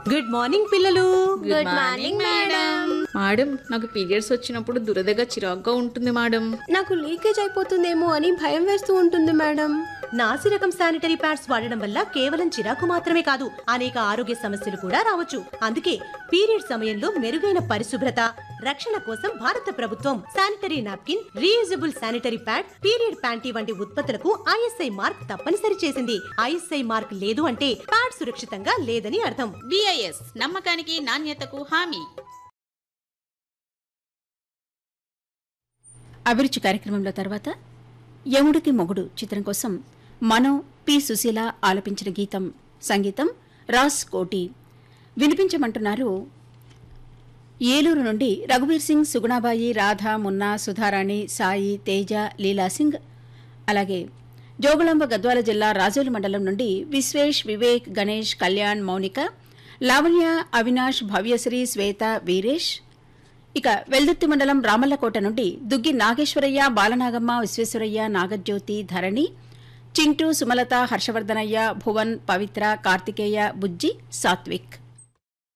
good morning పిల్లలు good morning madam madam నాకు periods వచ్చినప్పుడు దురదగా చిరాగ్గా ఉంటుంది మేడం నాకు లీకేజ్ అయిపోతుందేమో అని భయం వేస్తూ ఉంటుంది మేడం నాసి రకం శానిటరీ ప్యాడ్స్ వాడడం వల్ల కేవలం చిరాకు మాత్రమే కాదు అనేక ఆరోగ్య సమస్యలు కూడా రావచ్చు అందుకే పీరియడ్ సమయంలో మెరుగైన పరిశుభ్రత రక్షణ కోసం భారత ప్రభుత్వం sanitary napkin reusable sanitary pad period panty వంటి ఉత్పత్తులకు ఐఎస్ఐ మార్క్ తప్పనిసరి చేసింది ఐఎస్ఐ మార్క్ లేదు అంటే ప్యాడ్ సురక్షితంగా లేదని అర్థం బిఐఎస్ నమ్మకానికి నాణ్యతకు హామీ అభిరుచి కార్యక్రమంలో తర్వాత యముడికి మొగుడు చిత్రం కోసం మనో పి సుశీల ఆలపించిన గీతం సంగీతం రాస్ కోటి వినిపించమంటున్నారు ఏలూరు నుండి రఘువీర్ సింగ్ సుగుణాబాయి రాధ మున్నా సుధారాణి సాయి తేజ లీలా సింగ్ అలాగే జోగులాంబ గద్వాల జిల్లా రాజోలు మండలం నుండి విశ్వేష్ వివేక్ గణేష్ కళ్యాణ్ మౌనిక లావణ్య అవినాష్ భవ్యశ్రీ శ్వేత వీరేష్ ఇక వెల్దుర్తి మండలం రామల్లకోట నుండి దుగ్గి నాగేశ్వరయ్య బాలనాగమ్మ విశ్వేశ్వరయ్య నాగజ్యోతి ధరణి చింటూ సుమలత హర్షవర్ధనయ్య భువన్ పవిత్ర కార్తికేయ బుజ్జి సాత్విక్